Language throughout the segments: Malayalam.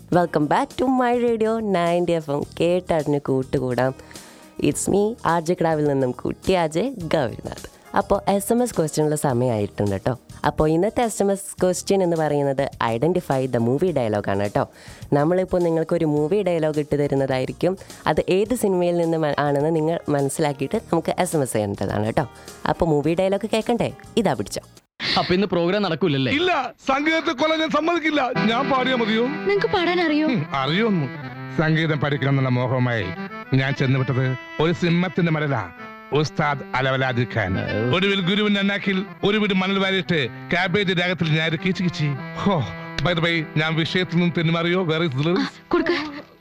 Welcome back to my radio ninety F M കേട്ടറിഞ്ഞ് കൂട്ടുകൂടാം ഇറ്റ്സ് മീ ആർജക്രാവിൽ നിന്നും കുട്ടി അജയ് ഗൗരിനാഥ് അപ്പോൾ എസ് എം എസ് ക്വസ്റ്റ്യനുള്ള സമയമായിട്ടുണ്ട് കേട്ടോ അപ്പോൾ ഇന്നത്തെ എസ് എം എസ് ക്വസ്റ്റ്യൻ എന്ന് പറയുന്നത് ഐഡൻറ്റിഫൈ ദ മൂവി ഡയലോഗാണ് കേട്ടോ നമ്മളിപ്പോൾ നിങ്ങൾക്കൊരു മൂവി ഡയലോഗ് ഇട്ട് തരുന്നതായിരിക്കും അത് ഏത് സിനിമയിൽ നിന്ന് മ- ആണെന്ന് നിങ്ങൾ മനസ്സിലാക്കിയിട്ട് നമുക്ക് എസ് എം എസ് ചെയ്യേണ്ടതാണ് കേട്ടോ അപ്പോൾ മൂവി ഡയലോഗ് കേൾക്കണ്ടേ ഇതാ പിടിച്ചോ അപ്പൊ ഇന്ന് പ്രോഗ്രാം നടക്കൂലല്ലേ ഇല്ല സംഗീതത്തെ കൊല്ലാൻ ഞാൻ സമ്മതിക്കില്ല ഞാൻ പാടിയാ മതിയോ നിങ്ങക്ക് പാടാൻ അറിയോ ഉം, അറിയൊന്നു സംഗീതം പഠിക്കണം എന്നുള്ള മോഹമായി ഞാൻ ചെന്നുവിട്ടത് ഒരു സിംഹത്തിന്റെ മരല ഉസ്താദ് അലവലാദി ഖാൻ ഒടുവിൽ ഗുരുവിന്റെ അന്നാക്കിൽ ഒരു വീട് മണൽ വാരിയിട്ട് കാബേജ് രാഗത്തിൽ ഞാൻ കീച്ചു കിച്ചി ഹോ ബൈ ബൈ ഞാൻ വിഷയത്തിൽ നിന്ന് തെന്നുമാറിയോ വേറെ കൊടുക്ക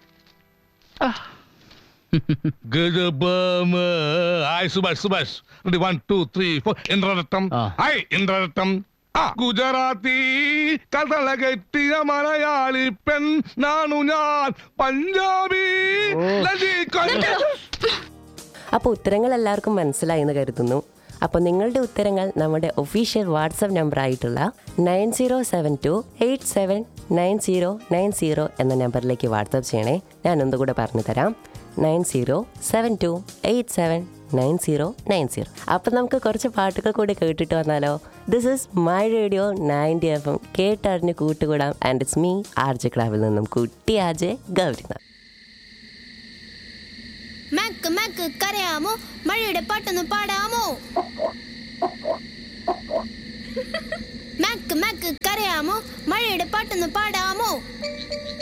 hi Subhash Subhash one two three four ഇന്ദ്രരട്ടം ആ. ഹായ് ഇന്ദ്രരട്ടം ആ ഗുജറാത്തി കഥള കെട്ടിയ മലയാളി പെൺ നാണു ഞാൻ പഞ്ചാബി ലജിക്ക- അപ്പോൾ ഉത്തരങ്ങൾ എല്ലാവർക്കും മനസ്സിലായി എന്ന് കരുതുന്നു അപ്പോൾ നിങ്ങളുടെ ഉത്തരങ്ങൾ നമ്മുടെ ഒഫീഷ്യൽ വാട്സപ്പ് നമ്പർ ആയിട്ടുള്ള nine zero seven two eight seven nine zero nine zero എന്ന നമ്പറിലേക്ക് വാട്സപ്പ് ചെയ്യണേ ഞാൻ ഒന്നുകൂടെ പറഞ്ഞു തരാം nine zero seven two eight seven nine zero nine zero അപ്പം നമുക്ക് കുറച്ച് പാട്ടുകൾ കൂടി കേട്ടിട്ട് വന്നാലോ this is my radio ninety F M കേട്ടറിഞ്ഞ് കൂട്ടുകൂടാം ആൻഡ് ഇറ്റ്സ് മീ ആർജ് ക്ലാവിൽ നിന്നും കുട്ടി ആജെ ഗൗരിനാഥ് മാക്ക് മാക്ക് കരയാമോ മഴയുടെ പാട്ടൊന്ന് പാടാമോ മാക്ക് മാക്ക് കരയാമോ മഴയുടെ പാട്ടൊന്ന് പാടാമോ